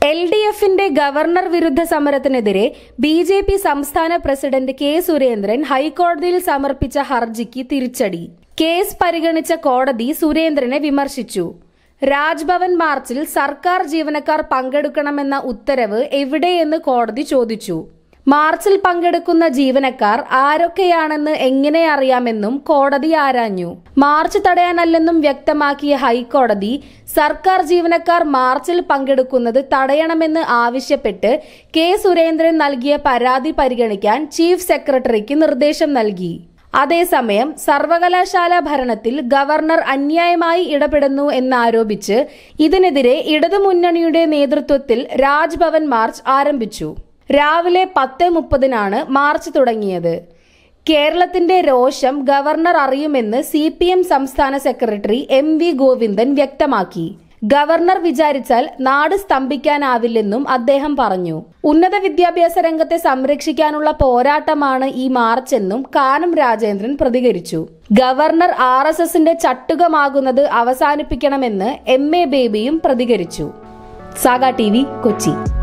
L D എഫിന്റെ governor വിരുദ്ധ സമരത്തിനെതിരെ ബി ജെ പി സംസ്ഥാന പ്രസിഡന്റ് കെ സുരേന്ദ്രൻ ഹൈക്കോടതിയിൽ സമർപ്പിച്ച ഹർജിക്ക് തിരിച്ചടി കേസ് പരിഗണിച്ച കോടതി സുരേന്ദ്രനെ വിമർശിച്ചു രാജ്ഭവൻ മാർച്ചിൽ സർക്കാർ ജീവനക്കാർ പങ്കെടുക്കണമെന്ന ഉത്തരവ് എവിടെയെന്ന് കോടതി ചോദിച്ചു മാർച്ചിൽ പങ്കെടുക്കുന്ന ജീവനക്കാർ ആരൊക്കെയാണെന്ന് എങ്ങനെ അറിയാമെന്നും കോടതി ആരാഞ്ഞു മാർച്ച് തടയാനല്ലെന്നും വ്യക്തമാക്കിയ ഹൈക്കോടതി സർക്കാർ ജീവനക്കാർ മാർച്ചിൽ പങ്കെടുക്കുന്നത് തടയണമെന്ന് ആവശ്യപ്പെട്ട് കെ സുരേന്ദ്രൻ നൽകിയ പരാതി പരിഗണിക്കാൻ ചീഫ് സെക്രട്ടറിക്ക് നിർദ്ദേശം നൽകി അതേസമയം സർവകലാശാല ഭരണത്തിൽ ഗവർണർ അന്യായമായി ഇടപെടുന്നു എന്നാരോപിച്ച് ഇതിനെതിരെ ഇടതുമുന്നണിയുടെ നേതൃത്വത്തിൽ രാജ്ഭവൻ മാർച്ച് ആരംഭിച്ചു രാവിലെ പത്ത് മുപ്പതിനാണ് മാർച്ച് തുടങ്ങിയത് കേരളത്തിന്റെ രോഷം ഗവർണർ അറിയുമെന്ന് സി പി എം സംസ്ഥാന സെക്രട്ടറി എം വി ഗോവിന്ദൻ വ്യക്തമാക്കി ഗവർണർ വിചാരിച്ചാൽ നാട് സ്തംഭിക്കാനാവില്ലെന്നും അദ്ദേഹം പറഞ്ഞു ഉന്നത വിദ്യാഭ്യാസ രംഗത്തെ സംരക്ഷിക്കാനുള്ള പോരാട്ടമാണ് ഈ മാർച്ചെന്നും കാനം രാജേന്ദ്രൻ പ്രതികരിച്ചു ഗവർണർ ആർ എസ് എസിന്റെ ചട്ടുകമാകുന്നത് അവസാനിപ്പിക്കണമെന്ന് എം എ ബേബിയും പ്രതികരിച്ചു സാഗ ടി വി കൊച്ചി